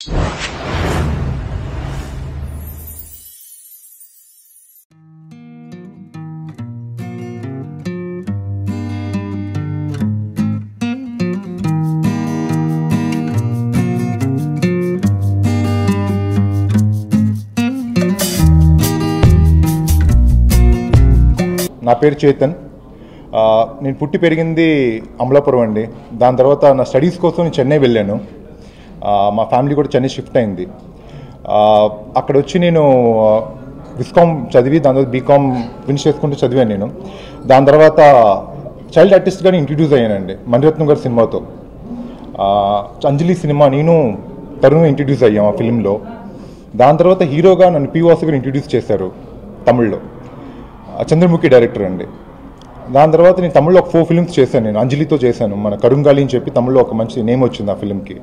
నా పేరు చేతన్ ఆ, నేను పుట్టి పెరిగింది అమలాపురం అండి దాని తర్వాత నా స్టడీస్ కోసం నేను చెన్నై వెళ్ళాను ఆ, మా ఫ్యామిలీ కూడా చెన్నై షిఫ్ట్ అయింది ఆ, అక్కడ వచ్చి నేను విస్కామ్ చదివి దాని తర్వాత బీకామ్ ఫినిష్ చేసుకుంటూ చదివాను నేను దాని తర్వాత చైల్డ్ ఆర్టిస్ట్గానే ఇంట్రడ్యూస్ అయ్యానండి మణిరత్నం గారి సినిమాతో ఆ, అంజలి సినిమా నేను తరుణ్ ఇంట్రడ్యూస్ అయ్యాం ఆ ఫిల్మ్లో దాని తర్వాత హీరోగా నన్ను పి వాసు గారు ఇంట్రడ్యూస్ చేశారు తమిళ్లో ఆ, చంద్రముఖి డైరెక్టర్ అండి దాని తర్వాత నేను తమిళ్లో ఒక ఫోర్ ఫిల్మ్స్ చేశాను నేను అంజలితో చేశాను మన కరుంగాలి అని చెప్పి తమిళ్లో ఒక మంచి నేమ్ వచ్చింది ఆ ఫిల్మ్కి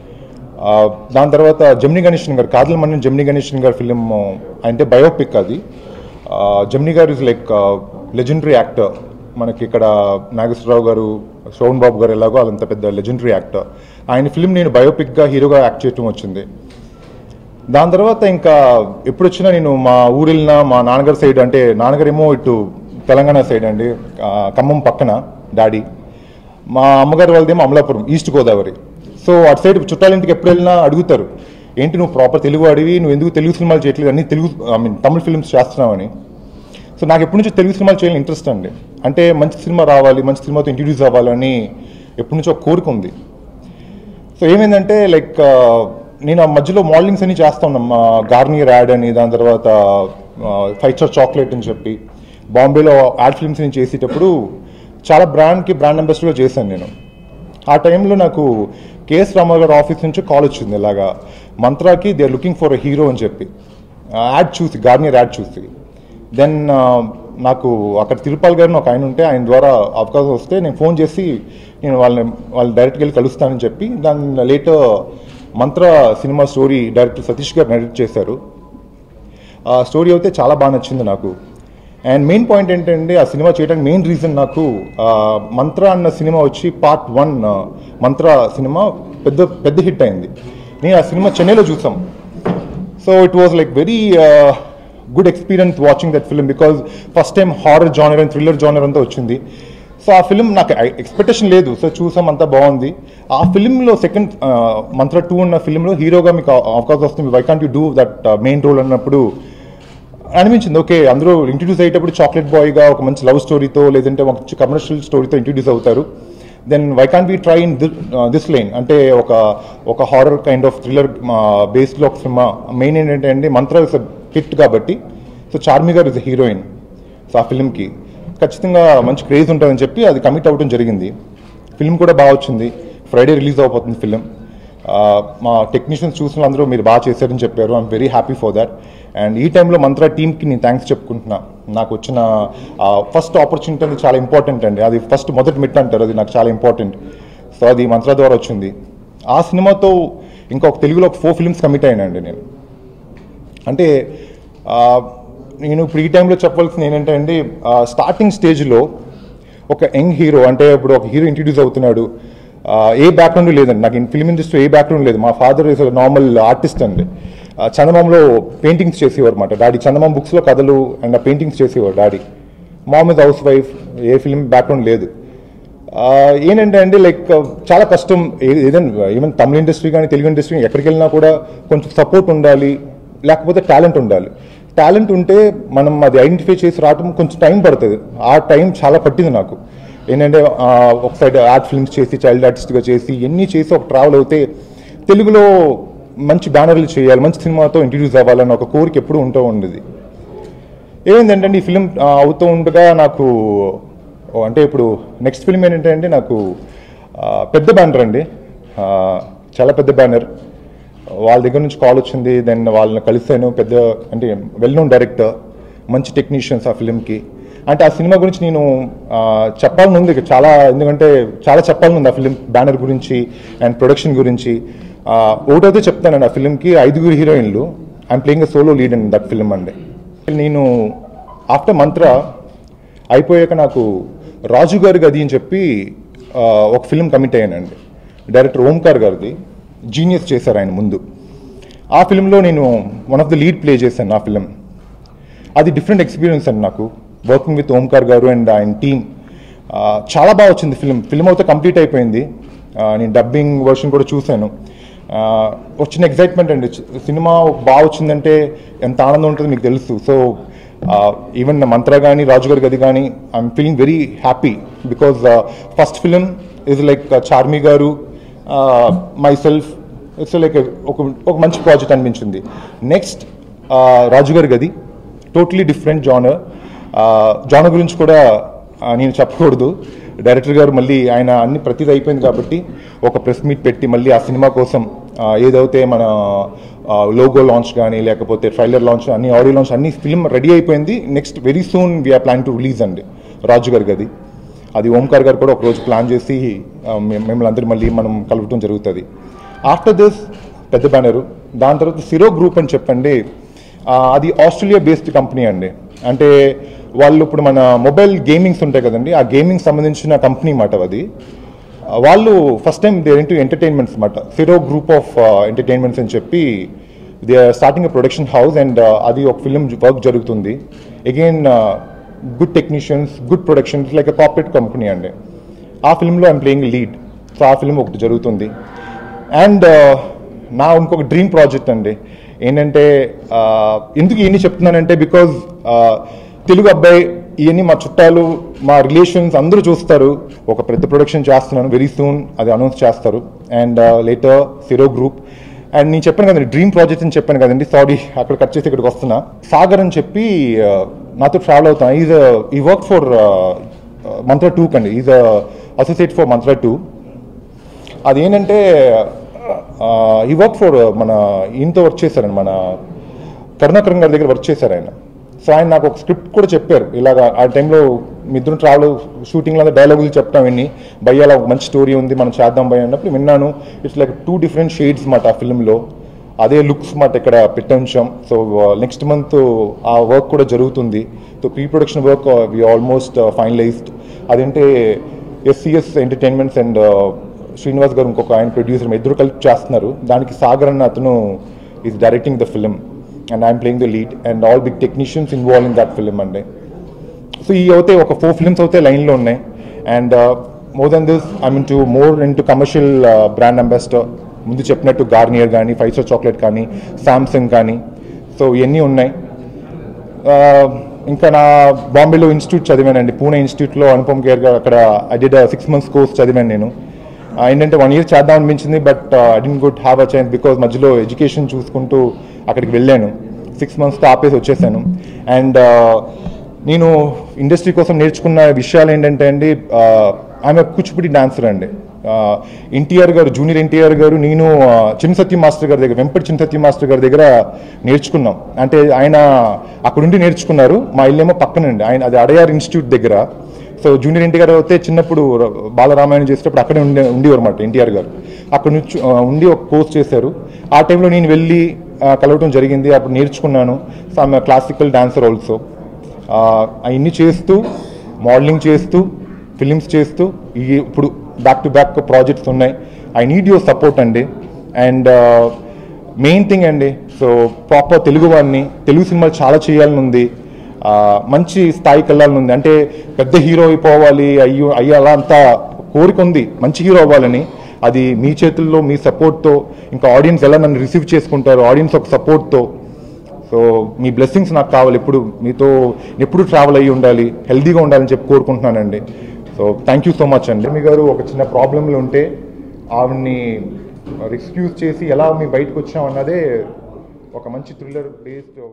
ఆ, దాని తర్వాత జమిని గణేషన్ గారు కాదల్ మన్నన్ జమిని గణేషన్ గారి ఫిలిం అంటే బయోపిక్ అది ఆ, జమిని గారు ఇస్ లైక్ లెజెండరీ యాక్టర్ మనకి ఇక్కడ నాగేశ్వరరావు గారు శోభన్ బాబు గారు ఎలాగో అంత పెద్ద లెజెండరీ యాక్టర్ ఆయన ఫిలిం నేను బయోపిక్గా హీరోగా యాక్ట్ చేయడం వచ్చింది దాని తర్వాత ఇంకా ఎప్పుడు వచ్చినా నేను మా ఊరు వెళ్ళినా మా నాన్నగారి సైడ్ అంటే నాన్నగారేమో ఇటు తెలంగాణ సైడ్ అండి ఆ, ఖమ్మం పక్కన డాడీ మా అమ్మగారు వాళ్ళదేమో అమలాపురం ఈస్ట్ గోదావరి సో అటు సైడ్ చుట్టాలింటికి ఎప్పుడు వెళ్ళినా అడుగుతారు ఏంటి నువ్వు ప్రాపర్ తెలుగు అడివి నువ్వు ఎందుకు తెలుగు సినిమాలు చేయట్లేదు అన్ని తెలుగు ఐ మీన్ తమిళ ఫిల్మ్స్ చేస్తున్నావని సో నాకు ఎప్పటి నుంచో తెలుగు సినిమాలు చేయాలని ఇంట్రెస్ట్ అండి అంటే మంచి సినిమా రావాలి మంచి సినిమాతో ఇంట్రడ్యూస్ అవ్వాలని ఎప్పటి నుంచో ఒక కోరిక ఉంది సో ఏమైందంటే లైక్ ఆ, నేను ఆ మధ్యలో మోడలింగ్స్ అన్ని చేస్తా ఉన్నాం మా గార్నియర్ యాడ్ అని దాని తర్వాత ఫైవ్ స్టార్ చాక్లెట్ అని చెప్పి బాంబేలో యాడ్ ఫిల్మ్స్ నేను చేసేటప్పుడు చాలా బ్రాండ్కి బ్రాండ్ అంబాసిడర్గా చేశాను నేను ఆ టైంలో నాకు కేఎస్ రామారావు గారి ఆఫీస్ నుంచి కాల్ వచ్చింది ఇలాగా మంత్రాకి they are looking for a hero అని చెప్పి యాడ్ చూసి గార్నియర్ యాడ్ చూసి దెన్ నాకు అక్కడ తిరుపాల్ గారిని ఒక ఆయన ఉంటే ఆయన ద్వారా అవకాశం వస్తే నేను ఫోన్ చేసి నేను వాళ్ళని వాళ్ళు డైరెక్ట్గా వెళ్ళి కలుస్తానని చెప్పి దాని లేటర్ మంత్ర సినిమా స్టోరీ డైరెక్టర్ సతీష్ గారు నరేట్ చేశారు ఆ స్టోరీ అయితే చాలా బాగా నచ్చింది నాకు అండ్ మెయిన్ పాయింట్ ఏంటంటే ఆ సినిమా చేయడానికి మెయిన్ రీజన్ నాకు ఆ, మంత్ర అన్న సినిమా వచ్చి పార్ట్ వన్ మంత్ర సినిమా పెద్ద పెద్ద హిట్ అయింది నేను ఆ సినిమా చెన్నైలో చూసాం so it was like very good experience watching that film because first time horror genre and thriller genre అంతా వచ్చింది సో ఆ ఫిల్మ్ నాకు ఎక్స్పెక్టేషన్ లేదు సో చూసాం అంతా బాగుంది ఆ ఫిల్మ్లో సెకండ్ మంత్ర టూ ఉన్న ఫిల్మ్లో హీరోగా మీకు అవ- అవకాశం వస్తుంది why can't you do that main role అన్నప్పుడు అనిపించింది ఓకే అందరూ ఇంట్రడ్యూస్ అయ్యేటప్పుడు చాక్లెట్ బాయ్గా ఒక మంచి లవ్ స్టోరీతో లేదంటే ఒక మంచి కమర్షియల్ స్టోరీతో ఇంట్రడ్యూస్ అవుతారు then why can't be try in this line అంటే ఒక ఒక హారర్ కైండ్ ఆఫ్ థ్రిల్లర్ బేస్లో ఒక సినిమా మెయిన్ ఏంటంటే అండి మంత్ర ఇస్ హిట్ కాబట్టి so Charmi garu is heroine so ఆ ఫిల్మ్కి ఖచ్చితంగా మంచి క్రేజ్ ఉంటుందని చెప్పి అది కమిట్ అవ్వడం జరిగింది ఫిల్మ్ కూడా బాగా వచ్చింది ఫ్రైడే రిలీజ్ అవబోతుంది ఫిల్మ్ మా టెక్నీషియన్స్ చూసిన అందరూ మీరు బాగా చేశారని చెప్పారు I'm very happy for that and ఈ టైంలో మంత్ర టీమ్కి నేను థ్యాంక్స్ చెప్పుకుంటున్నా నాకు వచ్చిన ఫస్ట్ ఆపర్చునిటీ అనేది చాలా ఇంపార్టెంట్ అండి అది ఫస్ట్ మొదటి మెట్ అంటారు అది నాకు చాలా ఇంపార్టెంట్ సో అది మంత్ర ద్వారా వచ్చింది ఆ సినిమాతో ఇంకొక తెలుగులో ఒక ఫోర్ ఫిల్మ్స్ కమిట్ అయినండి నేను అంటే ఆ, నేను ఇప్పుడు ఈ టైంలో చెప్పవలసింది ఏంటంటే అండి ఆ, స్టార్టింగ్ స్టేజ్లో ఒక యంగ్ హీరో అంటే ఇప్పుడు ఒక హీరో ఇంట్రడ్యూస్ అవుతున్నాడు ఆ, ఏ బ్యాక్గ్రౌండ్ లేదండి నాకు ఫిల్మ్ ఇండస్ట్రీ ఏ బ్యాక్గ్రౌండ్ లేదు మా ఫాదర్ ఇస్ నార్మల్ ఆర్టిస్ట్ అండి ఆ, చందమామలో పెయింటింగ్స్ చేసేవారు అనమాట డాడీ చందమామ బుక్స్లో కథలు అండ్ ఆ పెయింటింగ్స్ చేసేవారు daddy mom is house wife ఏ ఫిల్మ్ బ్యాక్గ్రౌండ్ లేదు ఆ, ఏంటంటే అండి లైక్ చాలా కష్టం ఏ- ఏదైనా ఈవెన్ తమిళ ఇండస్ట్రీ కానీ తెలుగు ఇండస్ట్రీ ఎక్కడికి వెళ్ళినా కూడా కొంచెం సపోర్ట్ ఉండాలి లేకపోతే టాలెంట్ ఉండాలి టాలెంట్ ఉంటే మనం అది ఐడెంటిఫై చేసి రావడం కొంచెం టైం పడుతుంది ఆ టైం చాలా పట్టింది నాకు ఏంటంటే ఆ, ఒక సైడ్ ఆర్ట్ ఫిల్మ్స్ చేసి చైల్డ్ ఆర్టిస్ట్గా చేసి ఎన్ని చేసి ఒక ట్రావెల్ అవుతే తెలుగులో మంచి బ్యానర్లు చేయాలి మంచి సినిమాతో ఇంట్రడ్యూస్ అవ్వాలని ఒక కోరిక ఎప్పుడూ ఉంటూ ఉండేది ఏమైందంటే ఈ ఫిలిం అవుతూ ఉండగా నాకు ఓ, అంటే ఇప్పుడు నెక్స్ట్ ఫిలిం ఏంటంటే అండి నాకు ఆ, పెద్ద బ్యానర్ అండి ఆ, చాలా పెద్ద బ్యానర్ వాళ్ళ దగ్గర నుంచి కాల్ వచ్చింది దెన్ వాళ్ళని కలిసాను పెద్ద అంటే వెల్ నోన్ డైరెక్టర్ మంచి టెక్నీషియన్స్ ఆ ఫిలింకి అంటే ఆ సినిమా గురించి నేను ఆ, చెప్పాలని ఉంది చాలా ఎందుకంటే చాలా చెప్పాలని ఉంది ఆ ఫిలిం బ్యానర్ గురించి అండ్ ప్రొడక్షన్ గురించి ఆ, ఒకటైతే చెప్తానండి ఆ ఫిలింకి ఐదుగురు హీరోయిన్లు I'm playing a solo lead in that film అండి నేను ఆఫ్టర్ మంత్ర అయిపోయాక నాకు రాజు గారి గది అని చెప్పి ఆ, ఒక ఫిలిం కమిట్ అయ్యానండి డైరెక్టర్ ఓంకార్ గారిది జీనియస్ చేశారు ఆయన ముందు ఆ ఫిలింలో నేను one of the lead play చేశాను ఆ ఫిలిం అది డిఫరెంట్ ఎక్స్పీరియన్స్ అండి నాకు వర్కింగ్ విత్ ఓంకార్ గారు అండ్ ఆయన టీమ్ చాలా బాగా వచ్చింది ఫిలిం ఫిలిం అయితే కంప్లీట్ అయిపోయింది ఆ, నేను డబ్బింగ్ వర్షన్ కూడా చూశాను ఆ, వచ్చిన ఎగ్జైట్మెంట్ అండి సినిమా బాగా వచ్చిందంటే ఎంత ఆనందం ఉంటుందో మీకు తెలుసు సో ఈవెన్ మంత్ర కానీ రాజు గారి గది కానీ I'm feeling very happy because first film is like Charmi garu my self it's like ఒక ఒక మంచి ప్రాజెక్ట్ అనిపించింది నెక్స్ట్ రాజు గారి గది టోటలీ డిఫరెంట్ జానర్ జానర్ గురించి కూడా ఆ, నేను చెప్పకూడదు డైరెక్టర్ గారు మళ్ళీ ఆయన అన్ని ప్రతిదీ అయిపోయింది కాబట్టి ఒక ప్రెస్ మీట్ పెట్టి మళ్ళీ ఆ సినిమా కోసం ఆ, ఏదైతే మన లోగో లాంచ్ కానీ లేకపోతే ట్రైలర్ లాంచ్ అన్ని ఆడియో లాంచ్ అన్ని ఫిల్మ్ రెడీ అయిపోయింది next very soon we are plan to release అండి రాజు గారి గది అది ఓంకార్ గారు కూడా ఒక రోజు ప్లాన్ చేసి ఆ, మేము మిమ్మల్ని అందరూ మళ్ళీ మనం కలవటం జరుగుతుంది ఆఫ్టర్ దిస్ పెద్ద బ్యానరు దాని తర్వాత సిరో గ్రూప్ అని చెప్పండి ఆ, అది ఆస్ట్రేలియా బేస్డ్ కంపెనీ అండి అంటే వాళ్ళు ఇప్పుడు మన మొబైల్ గేమింగ్స్ ఉంటాయి కదండి ఆ గేమింగ్ సంబంధించిన కంపెనీ మాట అది ఆ, వాళ్ళు first time they into entertainments అనమాట సిరో గ్రూప్ ఆఫ్ ఎంటర్టైన్మెంట్స్ అని చెప్పి they are starting a production house and అది ఒక ఫిలిం వర్క్ జరుగుతుంది again good technicians good productions like a corporate company అండి ఆ ఫిల్మ్లో ఐమ్ ప్లేయింగ్ లీడ్ సో ఆ ఫిల్మ్ ఒకటి జరుగుతుంది అండ్ నా ఇంకొక డ్రీమ్ ప్రాజెక్ట్ అండి ఏంటంటే uh, ఎందుకు ఇవన్నీ చెప్తున్నానంటే బికాజ్ తెలుగు అబ్బాయి ఇవన్నీ మా చుట్టాలు మా రిలేషన్స్ అందరూ చూస్తారు ఒక పెద్ద ప్రొడక్షన్ చేస్తున్నాను వెరీ సూన్ అది అనౌన్స్ చేస్తారు అండ్ లేటర్ సిరో గ్రూప్ అండ్ నేను చెప్పాను కదండి డ్రీమ్ ప్రాజెక్ట్ అని చెప్పాను కదండి సారీ అక్కడ కట్ చేసి ఇక్కడికి వస్తున్నా సాగర్ అని చెప్పి uh, నాతో ట్రావెల్ అవుతాను ఈజ్ ఈ వర్క్ ఫర్ మంత్ర టూ కండి is associate for Mantra two అదేంటంటే ఈ వర్క్ ఫర్ మన ఈయనతో వర్క్ చేశారండి మన కరుణాకరణ్ గారి దగ్గర వర్క్ చేశారు ఆయన సో ఆయన నాకు ఒక స్క్రిప్ట్ కూడా చెప్పారు ఇలాగా ఆ టైంలో మీ ఇద్దరు ట్రావెల్ షూటింగ్లో డైలాగులు చెప్తాం విని భయ్యాల ఒక మంచి స్టోరీ ఉంది మనం చేద్దాం భయ్య అన్నప్పుడు విన్నాను it's like two different shades మాట ఆ ఫిల్మ్లో అదే లుక్స్ మాట ఇక్కడ పెట్టించాం సో నెక్స్ట్ మంత్ ఆ వర్క్ కూడా జరుగుతుంది so pre production work we almost finalized అదంటే SCS entertainments and Srinivas garu ఇంకొక ఆయన ప్రొడ్యూసర్ ఇద్దరు కలిపి చేస్తున్నారు దానికి సాగర్ అన్న అతను is directing the film and I'm playing the lead and all big technicians involve in that film అండి సో ఈ అయితే ఒక ఫోర్ ఫిల్మ్స్ అయితే లైన్లో ఉన్నాయి and more than this I mean two more into commercial brand ambassador ముందు చెప్పినట్టు Garnier కానీ ఫైవ్ స్టార్ చాక్లెట్ కానీ సామ్సంగ్ కానీ సో ఇవన్నీ ఉన్నాయి ఆ, ఇంకా నా బాంబేలో ఇన్స్టిట్యూట్ చదివానండి పూణే ఇన్స్టిట్యూట్లో అనుపమ్ కేర్ గారు అక్కడ I did six months course చదివాను నేను ఆ, ఏంటంటే వన్ ఇయర్ చేద్దాం అనిపించింది but I didn't good have a chance because మధ్యలో ఎడ్యుకేషన్ చూసుకుంటూ అక్కడికి వెళ్ళాను సిక్స్ మంత్స్తో ఆపేసి వచ్చేసాను అండ్ నేను ఇండస్ట్రీ కోసం నేర్చుకున్న విషయాలు ఏంటంటే అండి ఆమె కూచిపూడి డాన్సర్ అండి ఎన్టీఆర్ గారు జూనియర్ ఎన్టీఆర్ గారు నేను ఆ, చిన్న సత్యం మాస్టర్ గారి దగ్గర వెంపటి చిన్న సత్యం మాస్టర్ గారి దగ్గర నేర్చుకున్నాం అంటే ఆయన అక్కడుండి నేర్చుకున్నారు మా ఇల్లేమో పక్కనండి ఆయన అది అడయార్ ఇన్స్టిట్యూట్ దగ్గర సో జూనియర్ ఎన్టీఆర్ అయితే చిన్నప్పుడు ర- బాలరామాయణం చేసేటప్పుడు అక్కడే ఉండే ఉండేవారు అనమాట ఎన్టీఆర్ గారు అక్కడ నుంచి ఆ, ఉండి ఒక కోర్స్ చేశారు ఆ టైంలో నేను వెళ్ళి ఆ, కలవటం జరిగింది అప్పుడు నేర్చుకున్నాను సో ఆమె క్లాసికల్ డాన్సర్ ఆల్సో అవన్నీ చేస్తూ మోడలింగ్ చేస్తూ ఫిలిమ్స్ చేస్తూ ఈ ఇప్పుడు బ్యాక్ టు బ్యాక్ ప్రాజెక్ట్స్ ఉన్నాయి ఐ నీడ్ యువర్ సపోర్ట్ అండి అండ్ మెయిన్ థింగ్ అండి సో ప్రాపర్ తెలుగు వాడిని తెలుగు సినిమాలు చాలా చేయాలని ఉంది ఆ, మంచి స్థాయికి వెళ్ళాలని ఉంది అంటే పెద్ద హీరో అయిపోవాలి అయ్యో అయ్యాలా అంతా కోరిక ఉంది మంచి హీరో అవ్వాలని అది మీ చేతుల్లో మీ సపోర్ట్తో ఇంకా ఆడియన్స్ ఎలా నన్ను రిసీవ్ చేసుకుంటారు ఆడియన్స్ ఒక సపోర్ట్తో సో మీ బ్లెస్సింగ్స్ నాకు కావాలి ఎప్పుడు మీతో ఎప్పుడు ట్రావెల్ అయ్యి ఉండాలి హెల్దీగా ఉండాలని చెప్పి కోరుకుంటున్నానండి so thank you so much అండి మీ గారు ఒక చిన్న ప్రాబ్లంలో ఉంటే ఆవిడ్ని ఎక్స్క్యూజ్ చేసి ఎలా మీ బయటకు వచ్చాం అన్నదే ఒక మంచి థ్రిల్లర్ బేస్డ్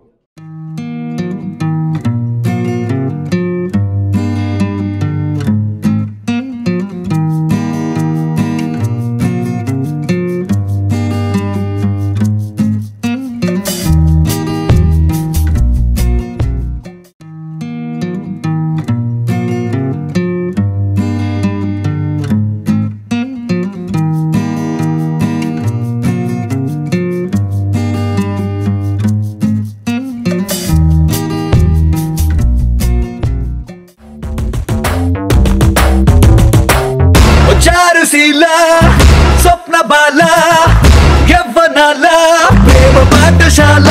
వర్షాల